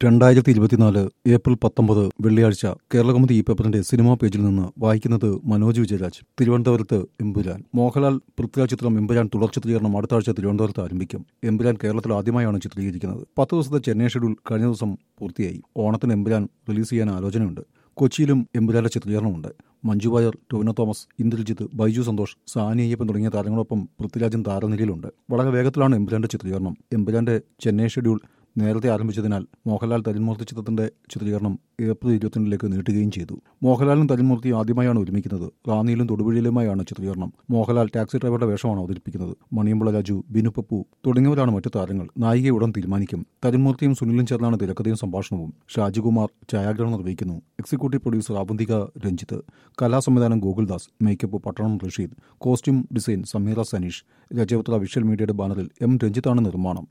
രണ്ടായിരത്തി ഇരുപത്തിനാല് ഏപ്രിൽ പത്തൊമ്പത് വെള്ളിയാഴ്ച കേരളകൗമുദി ഈ പേപ്പറിന്റെ സിനിമാ പേജിൽ നിന്ന് വായിക്കുന്നത് മനോജ് വിജയരാജ് തിരുവനന്തപുരത്ത് എമ്പുരാൻ മോഹൻലാൽ പൃഥ്വിരാജ് ചിത്രം എമ്പുരാൻ തുടർ ചിത്രീകരണം അടുത്ത ആഴ്ച തിരുവനന്തപുരത്ത് ആരംഭിക്കും എമ്പുരാൻ കേരളത്തിൽ ആദ്യമായാണ് ചിത്രീകരിക്കുന്നത് പത്ത് ദിവസത്തെ ചെന്നൈ ഷെഡ്യൂൾ കഴിഞ്ഞ ദിവസം പൂർത്തിയായി ഓണത്തിന് എമ്പുരാൻ റിലീസ് ചെയ്യാൻ ആലോചനയുണ്ട് കൊച്ചിയിലും എമ്പുരാന്റെ ചിത്രീകരണമുണ്ട് മഞ്ജു വാര്യർ ടൊവിനോ തോമസ് ഇന്ദ്രജിത്ത് ബൈജു സന്തോഷ് സാനി അയ്യപ്പൻ തുടങ്ങിയ താരങ്ങളൊപ്പം പൃഥ്വിരാജൻ താരനിരയിലുണ്ട് വളരെ വേഗത്തിലാണ് എമ്പുരാന്റെ ചിത്രീകരണം എമ്പുരാന്റെ ചെന്നൈ ഷെഡ്യൂൾ നേരത്തെ ആരംഭിച്ചതിനാൽ മോഹൻലാൽ തരുൺമൂർത്തി ചിത്രത്തിന്റെ ചിത്രീകരണം ഏപ്രിൽ ഇരുപത്തിരണ്ടിലേക്ക് നീട്ടുകയും ചെയ്തു മോഹൻലാലും തരുൺമൂർത്തി ആദ്യമായാണ് ഒരുമിക്കുന്നത് റാന്നിയിലും തൊടുപുഴയിലുമായാണ് ചിത്രീകരണം മോഹൻലാൽ ടാക്സി ഡ്രൈവറുടെ വേഷമാണ് അവതരിപ്പിക്കുന്നത് മണിയമ്പള രാജു ബിനു പപ്പു തുടങ്ങിയവരാണ് മറ്റു താരങ്ങൾ നായിക ഉടൻ തീരുമാനിക്കും തരുൺമൂർത്തിയും സുനിലും ചേർന്നാണ് തിരക്കഥയും സംഭാഷണവും ഷാജികുമാർ ഛായാഗ്രഹണം നിർവഹിക്കുന്നു എക്സിക്യൂട്ടീവ് പ്രൊഡ്യൂസർ ആബന്തിക രഞ്ജിത്ത് കലാസംവിധാനം Gokuldas makeup Pattanam Rasheed costume design Sameera Saneesh Rajaputra visual മീഡിയയുടെ ബാനറിൽ എം രഞ്ജിത്താണ് നിർമ്മാണം